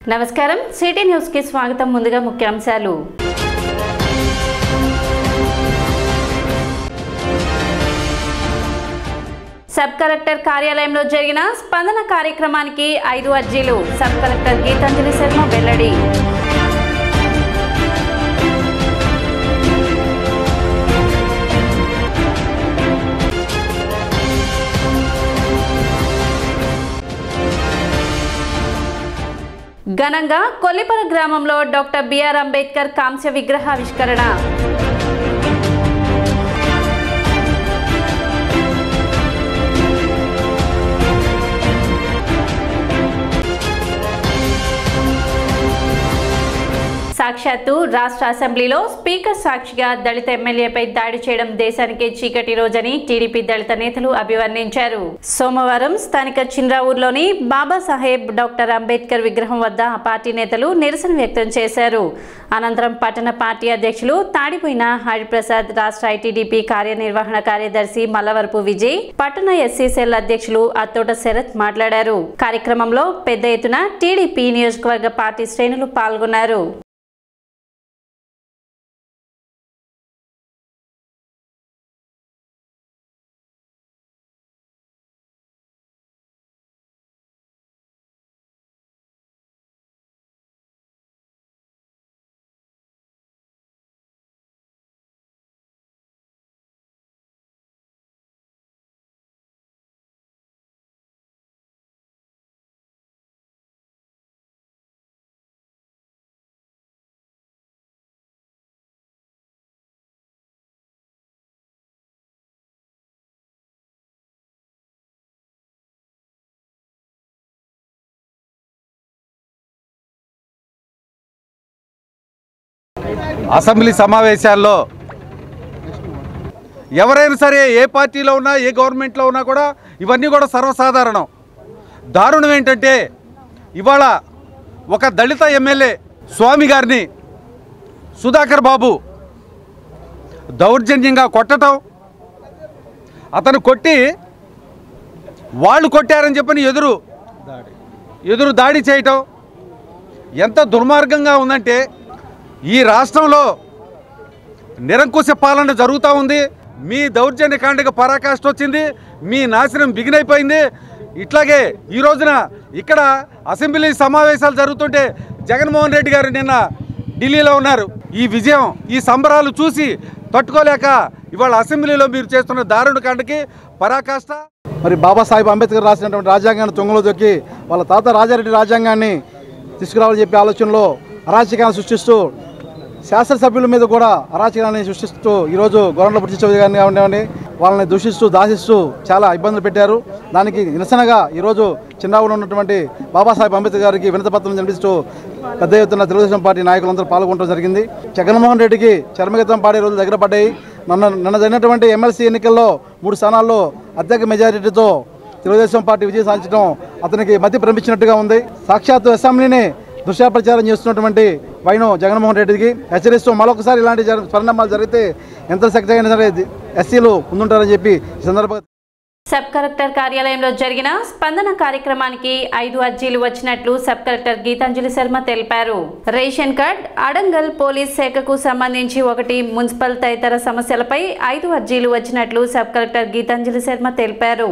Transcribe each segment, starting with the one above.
నమస్కారం city news కి స్వాగతం ముందుగా ముఖ్యాంశాలు సబ్ కలెక్టర్ కార్యాలయంలో జరిగిన స్పందన కార్యక్రమానికి ఐదు అర్జీలు సబ్ కలెక్టర్ గీతాంజలి శర్మ వెల్లడి ఘనంగా కొల్లిపర గ్రామంలో డాక్టర్ బిఆర్ అంబేద్కర్ కాంస్య విగ్రహావిష్కరణ సాక్షాత్తు రాష్ట్ర అసెంబ్లీలో స్పీకర్ సాక్షిగా దళిత ఎమ్మెల్యేపై దాడి చేయడం దేశానికే చీకటి రోజని టీడీపీ దళిత నేతలు అభివర్ణించారు సోమవారం స్థానిక చింద్రావూరులోని బాబాసాహెబ్ డాక్టర్ అంబేద్కర్ విగ్రహం వద్ద ఆ పార్టీ నేతలు నిరసన వ్యక్తం చేశారు అనంతరం పట్టణ పార్టీ అధ్యక్షులు తాడిపోయిన హరిప్రసాద్ రాష్ట్ర ఐటీడీపీ కార్యనిర్వహణ కార్యదర్శి మల్లవరపు విజయ్ పట్టణ ఎస్సీ సెల్ అధ్యక్షులు అత్తోట శరత్ మాట్లాడారు కార్యక్రమంలో పెద్ద ఎత్తున టీడీపీ నియోజకవర్గ పార్టీ శ్రేణులు పాల్గొన్నారు అసెంబ్లీ సమావేశాల్లో ఎవరైనా సరే ఏ పార్టీలో ఉన్నా ఏ గవర్నమెంట్లో ఉన్నా కూడా ఇవన్నీ కూడా సర్వసాధారణం దారుణం ఏంటంటే ఇవాళ ఒక దళిత ఎమ్మెల్యే స్వామి గారిని సుధాకర్ బాబు దౌర్జన్యంగా కొట్టటం అతను కొట్టి వాళ్ళు కొట్టారని చెప్పని ఎదురు ఎదురు దాడి చేయటం ఎంత దుర్మార్గంగా ఉందంటే ఈ రాష్ట్రంలో నిరంకుశ పాలన జరుగుతూ ఉంది మీ దౌర్జన్య కాండకి పరాకాష్ట వచ్చింది మీ నాశనం బిగినైపోయింది ఇట్లాగే ఈ రోజున ఇక్కడ అసెంబ్లీ సమావేశాలు జరుగుతుంటే జగన్మోహన్ రెడ్డి గారు నిన్న ఢిల్లీలో ఉన్నారు ఈ విజయం ఈ సంబరాలు చూసి తట్టుకోలేక ఇవాళ అసెంబ్లీలో మీరు చేస్తున్న దారుణ కాండకి పరాకాష్ట మరి బాబాసాహెబ్ అంబేద్కర్ రాసినటువంటి రాజ్యాంగాన్ని తొంగలో దొక్కి వాళ్ళ తాత రాజారెడ్డి రాజ్యాంగాన్ని తీసుకురావాలని చెప్పే ఆలోచనలో అరాచకాన్ని సృష్టిస్తూ శాసనసభ్యుల మీద కూడా అరాచకాన్ని సృష్టిస్తూ ఈరోజు గవర్నర్ పుట్టి చౌదరి గారిని కానివ్వండి వాళ్ళని దూషిస్తూ దాసిస్తూ చాలా ఇబ్బందులు పెట్టారు దానికి నిరసనగా ఈరోజు చిన్నావులో ఉన్నటువంటి బాబాసాహెబ్ అంబేద్కర్ గారికి వినతపత్రం జనిపిస్తూ పెద్ద ఎత్తున తెలుగుదేశం పార్టీ నాయకులందరూ పాల్గొనడం జరిగింది జగన్మోహన్ రెడ్డికి చర్మగీతం పాడే రోజులు దగ్గర పడ్డాయి నిన్న నిన్న జరిగినటువంటి ఎమ్మెల్సీ ఎన్నికల్లో మూడు స్థానాల్లో అత్యధిక మెజారిటీతో తెలుగుదేశం పార్టీ విజయం సాధించడం అతనికి మతి భ్రమించినట్టుగా ఉంది సాక్షాత్తు అసెంబ్లీని దుష్ప్రచారం చేస్తున్నటువంటి వైను జగన్మోహన్ రెడ్డికి హెచ్చరిస్తూ మరొకసారి ఇలాంటి జర- పరిణామాలు జరిగితే ఎంత శక్తి అయినా సరే ఎస్సీలు ముందుంటారని చెప్పి ఈ సందర్భంగా సబ్ కలెక్టర్ కార్యాలయంలో జరిగిన స్పందన కార్యక్రమానికి ఐదు అర్జీలు వచ్చినట్లు సబ్ కలెక్టర్ గీతాంజలి శర్మ తెలిపారు రేషన్ కార్డ్ అడంగల్ పోలీస్ శాఖకు సంబంధించి ఒకటి మున్సిపల్ తదితర సమస్యలపై ఐదు అర్జీలు వచ్చినట్లు సబ్ కలెక్టర్ గీతాంజలి శర్మ తెలిపారు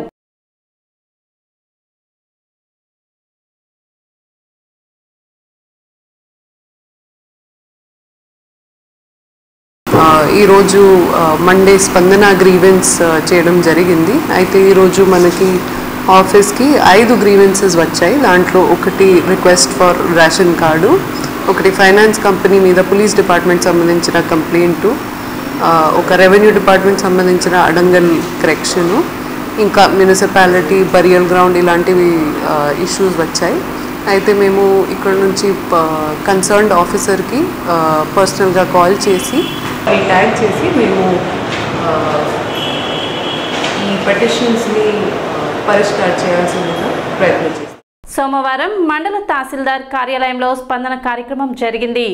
ఆ, ఈరోజు ఆ, మండే స్పందన గ్రీవెన్స్ ఆ, చేయడం జరిగింది అయితే ఈరోజు మనకి ఆఫీస్కి ఐదు గ్రీవెన్సెస్ వచ్చాయి దాంట్లో ఒకటి రిక్వెస్ట్ ఫర్ రేషన్ కార్డు ఒకటి ఫైనాన్స్ కంపెనీ మీద పోలీస్ డిపార్ట్మెంట్ సంబంధించిన కంప్లైంటు ఆ, ఒక రెవెన్యూ డిపార్ట్మెంట్ సంబంధించిన అడంగల్ కరెక్షను ఇంకా మున్సిపాలిటీ బరియల్ గ్రౌండ్ ఇలాంటివి ఇష్యూస్ వచ్చాయి అయితే మేము ఇక్కడ నుంచి కన్సర్న్డ్ ఆఫీసర్కి పర్సనల్గా కాల్ చేసి ట్యాగ్ చేసి మేము ఆ, ఈ పెటిషన్స్ని పరిష్కారం చేయాల్సిందిగా ప్రయత్నం చేస్తాం సోమవారం మండల తహసీల్దార్ కార్యాలయంలో స్పందన కార్యక్రమం జరిగింది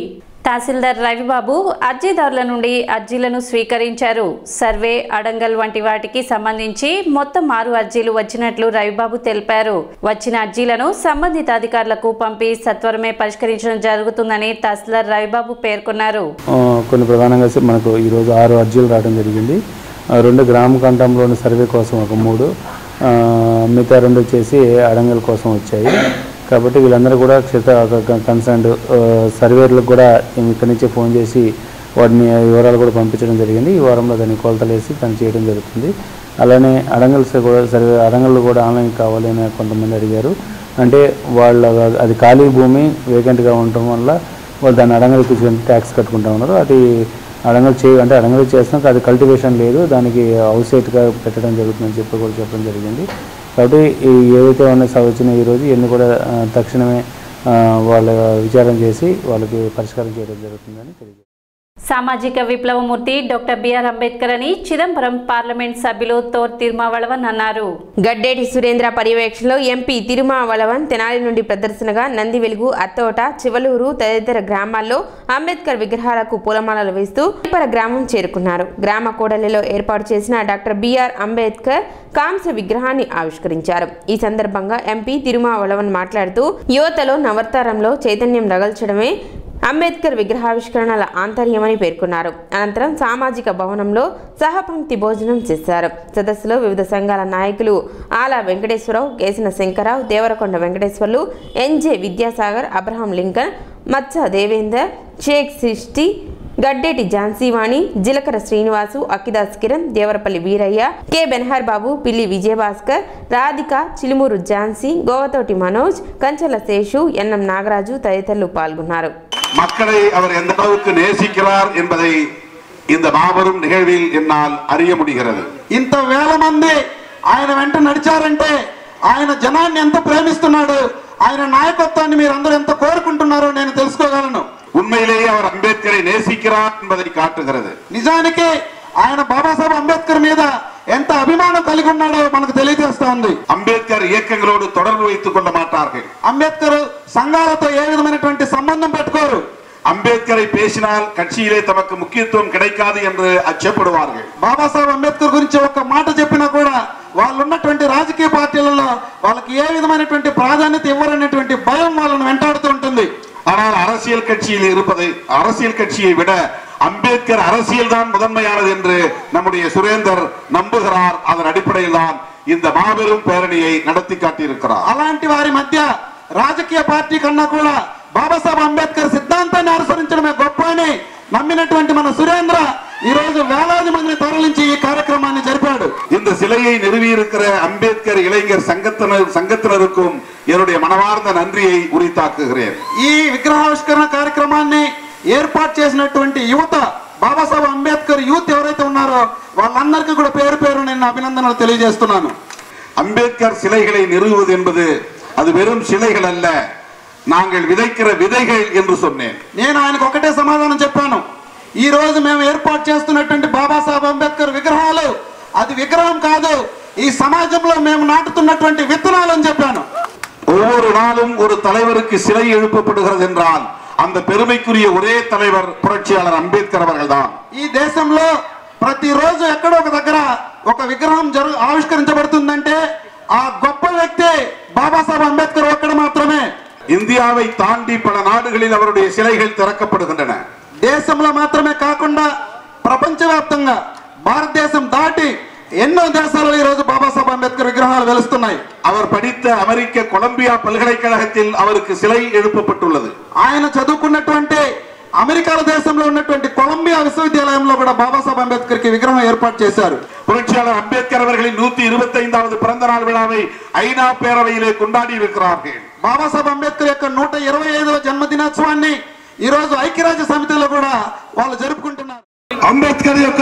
తహసీల్దార్ రవిబాబు అర్జీదారుల నుండి అర్జీలను స్వీకరించారు సర్వే అడంగల్ వంటి వాటికి సంబంధించి మొత్తం ఆరు అర్జీలు వచ్చినట్లు రవిబాబు తెలిపారు వచ్చిన అర్జీలను సంబంధిత అధికారులకు పంపి సత్వరమే పరిష్కరించడం జరుగుతుందని తహసీల్దార్ రవిబాబు పేర్కొన్నారు ఆ, కొన్ని ప్రధానంగా స- మనకు ఈరోజు ఆరు అర్జీలు రావడం జరిగింది ఆ, రెండు గ్రామ కంఠంలోని సర్వే కోసం ఒక మూడు ఆ, మిగతా రెండు వచ్చేసి అడంగల్ కోసం వచ్చాయి కాబట్టి వీళ్ళందరూ కూడా క్షేత్ర కన్సర్న్డ్ సర్వేర్లకు కూడా ఇక్కడి నుంచే ఫోన్ చేసి వాటిని వివరాలు కూడా పంపించడం జరిగింది ఈ వారంలో దాన్ని కొలతలు వేసి పని చేయడం జరుగుతుంది అలానే అడంగల్ స- కూడా సర్వే అడంగల్ కూడా ఆన్లైన్ కావాలి అని కొంతమంది అడిగారు అంటే వాళ్ళ అది ఖాళీ భూమి వేకెంట్గా ఉండటం వల్ల వాళ్ళు దాన్ని అడంగల్కి ట్యాక్స్ కట్టుకుంటా ఉన్నారు అది అడంగల్ చే అంటే అడంగల్ చేస్తున్నాక అది కల్టివేషన్ లేదు దానికి అవుసైట్గా పెట్టడం జరుగుతుందని చెప్పి కూడా చెప్పడం జరిగింది కాబట్టి ఈ ఏవైతే ఉన్నాయి వచ్చినాయి ఈరోజు ఇవన్నీ కూడా ఆ, తక్షణమే ఆ, వాళ్ళ విచారం చేసి వాళ్ళకి పరిష్కారం చేయడం జరుగుతుందని తెలియజేస్తారు సామాజిక విప్లవమూర్తి డాక్టర్ బిఆర్ అంబేద్కర్ అని చిదంబరం పార్లమెంట్ సభ్యులు తోర్ తిరుమావళవన్ అన్నారు గడ్డేటి సురేంద్ర పర్యవేక్షణలో ఎంపీ తిరుమావళవన్ తెనాలి నుండి ప్రదర్శనగా నంది వెలుగు అత్తోట చివలూరు తదితర గ్రామాల్లో అంబేద్కర్ విగ్రహాలకు పూలమాలలు వేస్తూ తిప్పర గ్రామం చేరుకున్నారు గ్రామ కూడలిలో ఏర్పాటు చేసిన డాక్టర్ బిఆర్ అంబేద్కర్ కాంస్య విగ్రహాన్ని ఆవిష్కరించారు ఈ సందర్భంగా ఎంపీ తిరుమావళవన్ మాట్లాడుతూ యువతలో నవతరంలో చైతన్యం రగల్చడమే అంబేద్కర్ విగ్రహావిష్కరణల ఆంతర్యమని పేర్కొన్నారు అనంతరం సామాజిక భవనంలో సహపంక్తి భోజనం చేశారు సదస్సులో వివిధ సంఘాల నాయకులు Ala Venkateswararao Kesina Sankararao Devarakonda Venkateswarlu N J Vidyasagar Abraham Lincoln Maccha Devender Shaik Sishti Gaddeti Jhansivani Jilakara Srinivasu Akkidas Kiran Devarapalli Veeraiah K Benhar Babu Pilli Vijayabhaskar Radhika Chilumuru Jhansi Govathoti Manoj Kanchela Seshu N M Nagaraju తదితరులు పాల్గొన్నారు மக்களை அவர் எந்த அளவுக்கு நேசிக்கிறார் என்பதை இந்த மாபெரும் நிகழ்வில் என்னால் அறிய முடிகிறது ఇంత వేల మంది ఆయన వెంట నడిచారంటే ఆయన జనాన్ని ఎంత ప్రేమిస్తున్నాడు ఆయన నాయకత్వాన్ని మీరు అందరూ ఎంత కోరుకుంటున్నారో నేను తెలుసుకోగలను உண்மையிலேயே அவர் அம்பேத்கரை நேசிக்கிறார் என்பதை காட்டுகிறது నిజానికి ఆయన బాబాసాహెబ్ అంబేద్కర్ మీద ఎంత అభిమానం కలిగి ఉన్నాడో మనకు తెలియజేస్తా ఉంది அம்பேத்கர் இயக்கங்களோடு தொடர்பு வைத்துக் கொள்ள மாட்டார்கள் అంబేద్కర్ సంఘాలతో ఏ విధమైనటువంటి సంబంధం పెట్టుకోరు அம்பேத்கரை பேசினால் கட்சியிலே தமக்கு முக்கியத்துவம் கிடைக்காது என்று அச்சப்படுவார்கள் బాబాసాహెబ్ అంబేద్కర్ గురించి ఒక మాట చెప్పినా కూడా వాళ్ళు ఉన్నటువంటి రాజకీయ పార్టీలలో వాళ్ళకి ఏ విధమైనటువంటి ప్రాధాన్యత ఇవ్వరనేటువంటి భయం వాళ్ళని వెంటాడుతూ ఉంటుంది ஆனால் அரசியல் கட்சியில் இருப்பதை அரசியல் கட்சியை விட அம்பேத்கர் அரசியல் தான் முதன்மையானது என்று நம்முடைய சுரேந்தர் நம்புகிறார் அதன் அடிப்படையில் தான் இந்த மாபெரும் பேரணியை நடத்தி காட்டியிருக்கிறார் అలాంటి వారి మధ్య రాజకీయ పార్టీ కన్నా కూడా బాబాసాహెబ్ అంబేద్కర్ సిద్ధాంతాన్ని అనుసరించడమే గొప్ప అని నమ్మినటువంటి మన సురేంద్ర ఈ రోజు వేలాది మందిని తరలించి ఈ కార్యక్రమాన్ని జరిపాడు இந்த சிலையை நிறுவியிருக்கிற அம்பேத்கர் இளைஞர் சங்கத்தினர் சங்கத்தினருக்கும் என்னுடைய மனமார்ந்த நன்றியை உரித்தாக்குகிறேன் ఈ విగ్రహావిష్కరణ కార్యక్రమాన్ని ఏర్పాటు చేసినటువంటి యువత బాబాసాహెబ్ అంబేద్కర్ యూత్ ఎవరైతే ఉన్నారో వాళ్ళందరికీ కూడా పేరు పేరు నేను అభినందనలు తెలియజేస్తున్నాను அம்பேத்கர் சிலைகளை நிறுவுவது என்பது அது வெறும் சிலைகள் அல்ல நாங்கள் விதைக்கிற விதைகள் என்று சொன்னேன் నేను ఆయనకు ఒకటే సమాధానం చెప్పాను ఈ రోజు మేము ఏర్పాటు చేస్తున్నటువంటి బాబాసాహెబ్ అంబేద్కర్ విగ్రహాలు అది విగ్రహం కాదు ఈ సమాజంలో మేము నాటుతున్నటువంటి విత్తనాలు అని చెప్పాను ஒவ்வொரு நாளும் ஒரு தலைவருக்கு சிலை எழுப்பப்படுகிறது என்றால் அந்த பெருமைக்குரிய ஒரே தலைவர் புரட்சியாளர் அம்பேத்கர் அவர்கள்தான் ఈ దేశంలో ప్రతిరోజు ఎక్కడో ఒక దగ్గర ఒక విగ్రహం జరు ఆవిష్కరించబడుతుందంటే ఆ గొప్ప వ్యక్తి బాబాసాహెబ్ అంబేద్కర్ ఒక్కడ మాత్రమే இந்தியாவை தாண்டி பல நாடுகளில் அவருடைய சிலைகள் திறக்கப்படுகின்றன దేశంలో మాత్రమే కాకుండా ప్రపంచవ్యాప్తంగా భారతదేశం దాటి ఎన్నో దేశాలలో ఈ రోజు బాబాసాహెబ్ అంబేద్కర్ విగ్రహాలు వెలుస్తున్నాయి அவர் படித்த அமெரிக்க கொலம்பியா பல்கலைக்கழகத்தில் அவருக்கு சிலை எழுப்பப்பட்டுள்ளது ఆయన చదువుకున్నటువంటి అమెరికాల దేశంలో ఉన్నటువంటి కొలంబియా విశ్వవిద్యాలయంలో కూడా బాబాసాహెబ్ అంబేద్కర్ కి విగ్రహం ఏర్పాటు చేశారు புரட்சியாளர் அம்பேத்கர் அவர்களின் நூத்தி இருபத்தி ஐந்தாவது பிறந்த நாள் விழாவை ஐநா பேரவையிலே கொண்டாடி இருக்கிறார்கள் బాబాసాహెబ్ అంబేద్కర్ యొక్క నూట ఇరవై ఐదవ జన్మదినోత్సవాన్ని ఈ రోజు ఐక్యరాజ్య సమితిలో కూడా వాళ్ళు జరుపుకుంటున్నారు అంబేద్కర్ యొక్క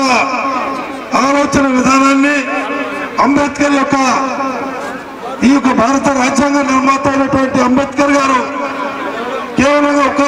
ఆలోచన విధానాన్ని అంబేద్కర్ యొక్క ఈ యొక్క భారత రాజ్యాంగ నిర్మాత అయినటువంటి అంబేద్కర్ గారు కేవలం ఒక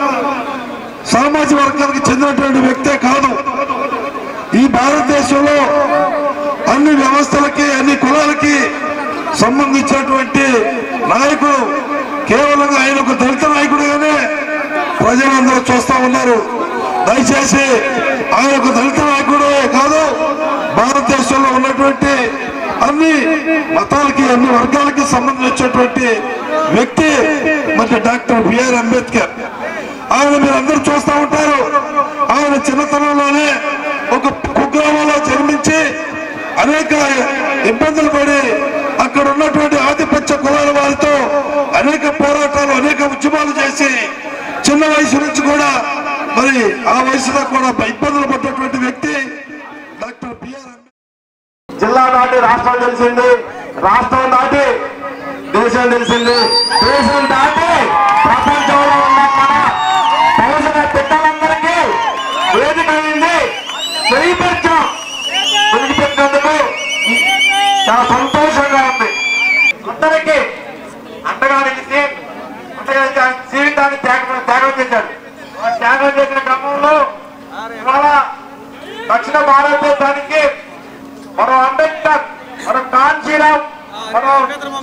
సామాజిక వర్గానికి చెందినటువంటి వ్యక్తే కాదు ఈ భారతదేశంలో అన్ని వ్యవస్థలకి అన్ని కులాలకి సంబంధించినటువంటి నాయకుడు కేవలం ఆయన ఒక దళిత నాయకుడుగానే ప్రజలందరూ చూస్తా ఉన్నారు గారు దయచేసి ఆయన ఒక దళిత నాయకుడే కాదు భారతదేశంలో ఉన్నటువంటి అన్ని మతాలకి అన్ని వర్గాలకి సంబంధించినటువంటి వ్యక్తి మరి డాక్టర్ బిఆర్ అంబేద్కర్ ఆయన మీరు అందరూ చూస్తూ ఉంటారు ఆయన చిన్నతనంలోనే ఒక కుగ్రామంలో జన్మించి అనేక ఇబ్బందులు పడి అక్కడ ఉన్నటువంటి ఆధిపత్య కులాల వారితో అనేక పోరాటాలు అనేక ఉద్యమాలు చేసి చిన్న వయసు నుంచి కూడా మరి ఆ వయసులో కూడా ఇబ్బందులు పడ్డటువంటి వ్యక్తి డాక్టర్ బిఆర్ అంబేద్కర్ జిల్లా దాటి రాష్ట్రం తెలిసింది రాష్ట్రం దాటి దేశం తెలిసింది దేశం దాటి ప్రపంచంలో ఉన్న మన పౌరుల బిడ్డలందరికీ వేదిక అయింది తెలియపరిచాం తెలియపెట్టినందుకు చాలా సంతోషంగా ఉంది అందరికీ అండగా నిలిచి అండగా నిలిచి ఆయన జీవితాన్ని త్యాగం త్యాగం చేశారు ఆ త్యాగం చేసిన క్రమంలో ఇవాళ దక్షిణ భారతదేశానికి మనం అంబేద్కర్ మనం కాంచీరామ్ మనం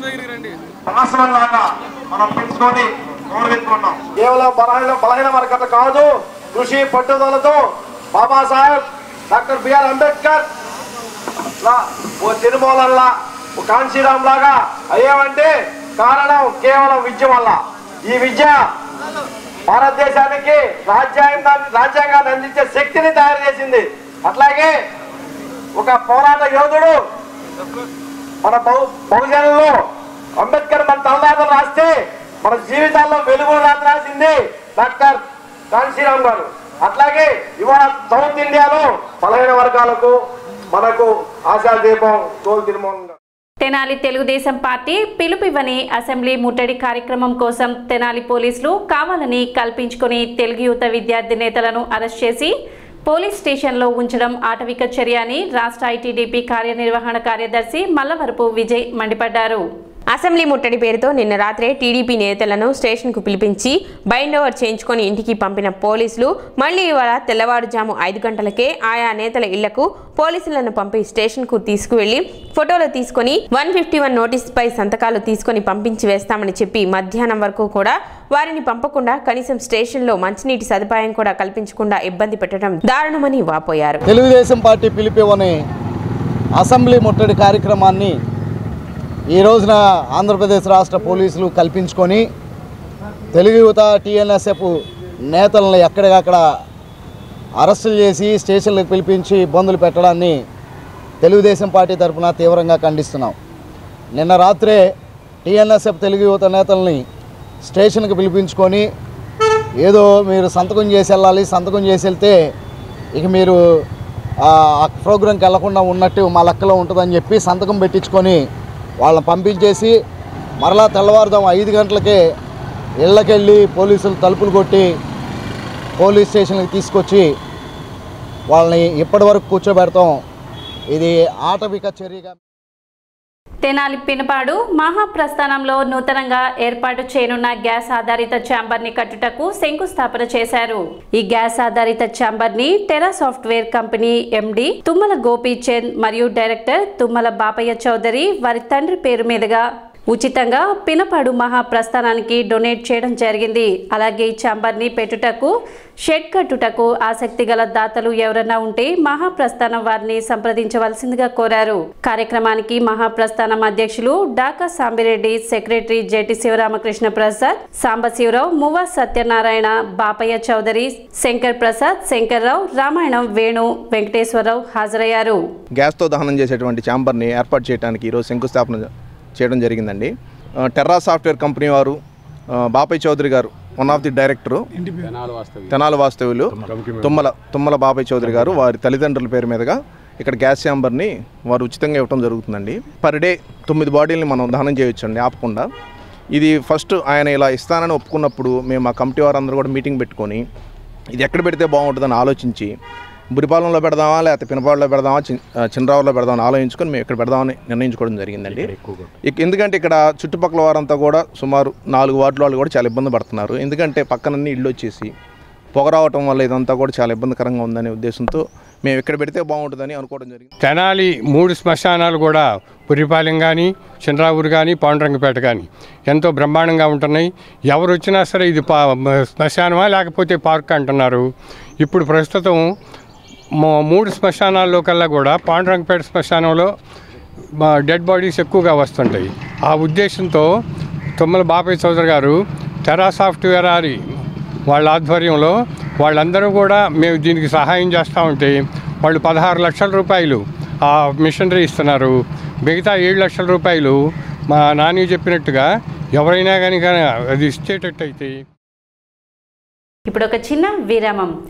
భాషణం లాగా మనం పెంచుకొని గౌరవించుకున్నాం కేవలం బలహీన బలహీన వర్గత కాదు కృషి పట్టుదలతో బాబాసాహెబ్ డాక్టర్ బిఆర్ అంబేద్కర్ లా ఓ తిరుమలల్లా ఓ కాంచీరామ్ లాగా అయ్యామంటే కారణం కేవలం విద్య వల్ల ఈ విద్య భారతదేశానికి రాజ్యాంగాన్ని రాజ్యాంగాన్ని అందించే శక్తిని తయారు చేసింది అట్లాగే ఒక పోరాట యోధుడు మన బహు బహుజనుల్లో అంబేద్కర్ మన తలదాతలు రాస్తే మన జీవితాల్లో వెలుగు రాత రాసింది డాక్టర్ కాంశీరామ్ గారు అట్లాగే ఇవాళ సౌత్ ఇండియాలో బలహీన వర్గాలకు మనకు ఆశాదీపం తోలు తిరుమల గారు తెనాలి తెలుగుదేశం పార్టీ పిలుపివ్వని అసెంబ్లీ ముట్టడి కార్యక్రమం కోసం తెనాలి పోలీసులు కావాలని కల్పించుకొని తెలుగు యువత విద్యార్థి నేతలను అరెస్ట్ చేసి పోలీస్ స్టేషన్లో ఉంచడం ఆటవిక చర్య అని రాష్ట్ర ఐటీడీపీ కార్యనిర్వహణ కార్యదర్శి మల్లవరపు విజయ్ మండిపడ్డారు అసెంబ్లీ ముట్టడి పేరుతో నిన్న రాత్రే టీడీపీ నేతలను స్టేషన్కు పిలిపించి బైండ్ ఓవర్ చేయించుకొని ఇంటికి పంపిన పోలీసులు మళ్లీ ఇవాళ తెల్లవారుజాము ఐదు గంటలకే ఆయా నేతల ఇళ్లకు పోలీసులను పంపి స్టేషన్కు తీసుకువెళ్లి ఫోటోలు తీసుకొని వన్ ఫిఫ్టీ వన్ నోటీసుపై సంతకాలు తీసుకొని పంపించి వేస్తామని చెప్పి మధ్యాహ్నం వరకు కూడా వారిని పంపకుండా కనీసం స్టేషన్లో మంచినీటి సదుపాయం కూడా కల్పించకుండా ఇబ్బంది పెట్టడం దారుణమని వాపోయారు తెలుగుదేశం పార్టీ పిలిపివని అసెంబ్లీ ముట్టడి కార్యక్రమాన్ని ఈ రోజున ఆంధ్రప్రదేశ్ రాష్ట్ర పోలీసులు కల్పించుకొని తెలుగు యువత టీఎన్ఎస్ఎఫ్ నేతలను ఎక్కడికక్కడ అరెస్టులు చేసి స్టేషన్లకు పిలిపించి ఇబ్బందులు పెట్టడాన్ని తెలుగుదేశం పార్టీ తరఫున తీవ్రంగా ఖండిస్తున్నాం నిన్న రాత్రే టీఎన్ఎస్ఎఫ్ తెలుగు యువత నేతల్ని స్టేషన్కి పిలిపించుకొని ఏదో మీరు సంతకం చేసి వెళ్ళాలి సంతకం చేసి వెళ్తే ఇక మీరు ఆ ప్రోగ్రాంకి వెళ్లకుండా ఉన్నట్టు మా లెక్కలో ఉంటుందని చెప్పి సంతకం పెట్టించుకొని వాళ్ళని పంపించేసి మరలా తెల్లవారుదాం ఐదు గంటలకే ఇళ్ళకెళ్ళి పోలీసులు తలుపులు కొట్టి పోలీస్ స్టేషన్కి తీసుకొచ్చి వాళ్ళని ఇప్పటి వరకు కూర్చోబెడతాం ఇది ఆటవిక చర్యగా తెనాలి పినపాడు మహాప్రస్థానంలో నూతనంగా ఏర్పాటు చేయనున్న గ్యాస్ ఆధారిత ఛాంబర్ ని కట్టుటకు శంకుస్థాపన చేశారు ఈ గ్యాస్ ఆధారిత ఛాంబర్ ని Terra software company M D Tummala Gopichand మరియు డైరెక్టర్ తుమ్మల బాపయ్య చౌదరి వారి తండ్రి పేరు మీదుగా ఉచితంగా పినపాడు మహాప్రస్థానానికి డొనేట్ చేయడం జరిగింది అలాగే ఈ ఛాంబర్ని పెట్టుటకు షెడ్ కట్టుటకు ఆసక్తి గల దాతలు ఎవరన్నా ఉంటే మహాప్రస్థానం వారిని సంప్రదించవలసిందిగా కోరారు కార్యక్రమానికి మహాప్రస్థానం అధ్యక్షులు డాకా సాంబిరెడ్డి సెక్రటరీ జెటి శివరామకృష్ణ ప్రసాద్ సాంబశివరావు మువ్వ సత్యనారాయణ బాపయ్య చౌదరి శంకర్ ప్రసాద్ శంకర్రావు రామాయణం వేణు వెంకటేశ్వరరావు హాజరయ్యారు గ్యాస్తో దహనం చేసేటువంటి ఛాంబర్ని ఏర్పాటు చేయడానికి ఈరోజు శంకుస్థాపన చేయడం జరిగిందండి ఆ, టెర్రా సాఫ్ట్వేర్ కంపెనీ వారు ఆ, Bapaiah Chowdary garu one of the director Tenali వాస్తవ్యులు తుమ్మల తుమ్మల బాపయ్య చౌదరి గారు వారి తల్లిదండ్రుల పేరు మీదుగా ఇక్కడ గ్యాస్ ఛాంబర్ని వారు ఉచితంగా ఇవ్వడం జరుగుతుందండి పర్ డే తొమ్మిది బాడీలని మనం దహనం చేయొచ్చండి ఆపకుండా ఇది ఫస్ట్ ఆయన ఇలా ఇస్తానని ఒప్పుకున్నప్పుడు మేము మా కమిటీ వారందరూ కూడా మీటింగ్ పెట్టుకొని ఇది ఎక్కడ పెడితే బాగుంటుందని ఆలోచించి బురిపాలెంలో పెడదామా లేకపోతే పినపాడులో పెడదామా చిన్ ఆ, చిన్నరావులో పెడదామని ఆలోచించుకొని మేము ఇక్కడ పెడదామని నిర్ణయించుకోవడం జరిగిందండి ఇక- ఎందుకంటే ఇక్కడ చుట్టుపక్కల వారంతా కూడా సుమారు నాలుగు వార్డుల వాళ్ళు కూడా చాలా ఇబ్బంది పడుతున్నారు ఎందుకంటే పక్కనన్నీ ఇళ్ళు వచ్చేసి పొగ రావటం వల్ల ఇదంతా కూడా చాలా ఇబ్బందికరంగా ఉందనే ఉద్దేశంతో మేము ఎక్కడ పెడితే బాగుంటుందని అనుకోవడం జరిగింది తెనాలి మూడు శ్మశానాలు కూడా పురిపాలెం కానీ చంద్రావూరు కానీ పాండురంగపేట కానీ ఎంతో బ్రహ్మాండంగా ఉంటున్నాయి ఎవరు వచ్చినా సరే ఇది పా శ్మశానమా లేకపోతే పార్క్ అంటున్నారు ఇప్పుడు ప్రస్తుతం మూ- మూడు శ్మశానాల్లో కల్లా కూడా పాండురంగపేట శ్మశానంలో మా డెడ్ బాడీస్ ఎక్కువగా వస్తుంటాయి ఆ ఉద్దేశంతో తుమ్మల బాపయ్య చౌదరి గారు టెరా సాఫ్ట్వేర్ ఆరి వాళ్ళ ఆధ్వర్యంలో వాళ్ళందరూ కూడా మేము దీనికి సహాయం చేస్తూ ఉంటే వాళ్ళు పదహారు లక్షల రూపాయలు ఆ మిషనరీ ఇస్తున్నారు మిగతా ఏడు లక్షల రూపాయలు మా నాని చెప్పినట్టుగా ఎవరైనా కానీ కానీ అది ఇచ్చేటట్టయితే ఇప్పుడు ఒక చిన్న విరామం